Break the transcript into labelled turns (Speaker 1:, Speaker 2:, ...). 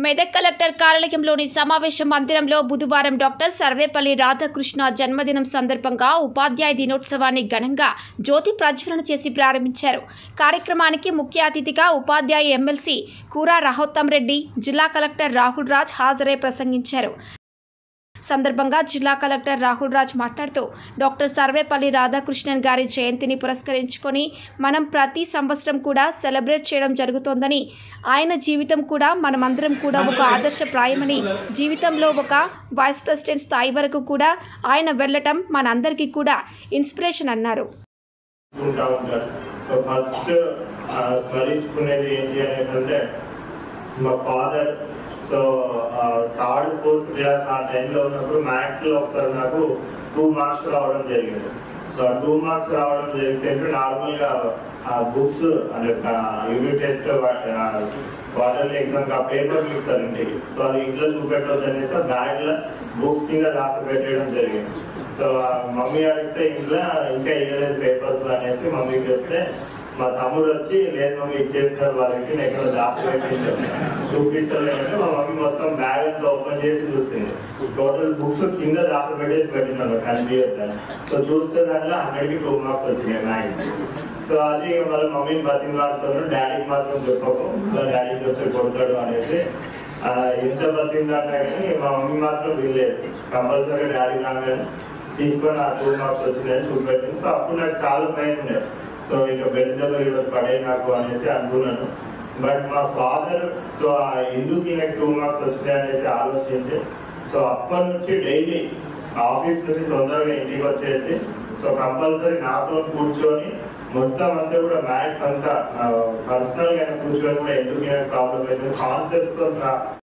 Speaker 1: Medak collector కార్యాలయంలోని సమావేశ మందిరంలో బుధవారం డాక్టర్ సర్వేపల్లి రాధాకృష్ణ జన్మదినం సందర్భంగా ఉపాధ్యాయ దినోత్సవాన్ని ఘనంగా జ్యోతి ప్రజ్వలన చేసి ప్రారంభించారు కార్యక్రమానికి ముఖ్య అతిథిగా ఉపాధ్యాయ ఎమ్మెల్సీ కూరా రహోత్తం రెడ్డి జిల్లా కలెక్టర్ రాహుల్ రాజ్ హాజరై ప్రసంగించారు సందర్భంగా జిల్లా కలెక్టర్ రాహుల్ రాజ్ మాట్లాడుతూ డాక్టర్ సర్వేపల్లి రాధాకృష్ణన్ గారి జయంతిని పురస్కరించుకొని మనం ప్రతి సంవత్సరం కూడా సెలబ్రేట్ చేయడం జరుగుతోందని ఆయన జీవితం కూడా మనమందరం కూడా ఒక ఆదర్శప్రాయమని జీవితంలో ఒక వైస్ ప్రెసిడెంట్ స్థాయి వరకు కూడా ఆయన వెళ్ళటం మనందరికీ కూడా ఇన్స్పిరేషన్ అన్నారు
Speaker 2: ఉంటా ఉంటారు సో ఫస్ట్ స్మరించుకునేది ఏంటి అనేసి అంటే మా father so third fourth class ఆ టైంలో ఉన్నప్పుడు మ్యాథ్స్ లో ఒకసారి నాకు టూ మార్క్స్ రావడం జరిగింది సో ఆ టూ మార్క్స్ రావడం జరిగితే నార్మల్ గా ఆ బుక్స్ అంటే యూనిట్ టెస్ట్ వాటర్ ఎగ్జామ్ ఆ పేపర్ ఇస్తారండి సో అది ఇంట్లో చూపెట్టవద్దు అనేసి బ్యాగ్ లో బుక్స్ కింద దాచి పెట్టేయడం జరిగింది సో ఆ మమ్మీ అడిగితే ఇంట్లో ఇంకా ఇవ్వలేదు పేపర్స్ అనేసి మమ్మీకి చెప్తే మా తమ్ముడు వచ్చి లేదు మమ్మీ ఇచ్చేస్తారు వాళ్ళకి నేను ఎక్కడ దాచి పెట్టిండు చూపిస్తలేదంటే మా మమ్మీ మొత్తం బ్యాగ్ అంతా ఓపెన్ చేసి చూస్తుంది టోటల్ బుక్స్ కింద దాచి పెట్టేసి పెట్టినాను కనిపించద్దని సో చూస్తే దాంట్లో హండ్రెడ్ కి టూ మార్క్స్ వచ్చినాయి మ్యాథ్స్ సో అది వాళ్ళ మమ్మీని బతిమలాడుతున్నాను డాడీకి మాత్రం చెప్పకు డాడీ చెప్తే కొడతాడు అనేసి ఆ, ఎంత బతిమలాడినా కానీ మా మమ్మీ మాత్రం వీల్లేదు కంపల్సరీ డాడీ నాన్న తీసుకొని ఆ టూ మార్క్స్ వచ్చినాయని చూపెట్టింది సో అప్పుడు నాకు చాలా భయం ఉండే సో ఇక బెల్లలో ఇక్కడ పడే నాకు అనేసి అనుకున్నాను బట్ మా ఫాదర్ సో ఆ ఎందుకు ఈయనకి టూ మార్క్స్ వచ్చినాయి అనేసి ఆలోచించి సో అప్పటి నుంచి డైలీ ఆఫీస్ నుంచి తొందరగా ఇంటికి వచ్చేసి సో కంపల్సరీ నాతో కూర్చొని మొత్తం అంతా కూడా మ్యాథ్స్ అంతా పర్సనల్ గా కూర్చొని కూడా ఎందుకు ప్రాబ్లం అయితే కాన్సెప్ట్ తో సహా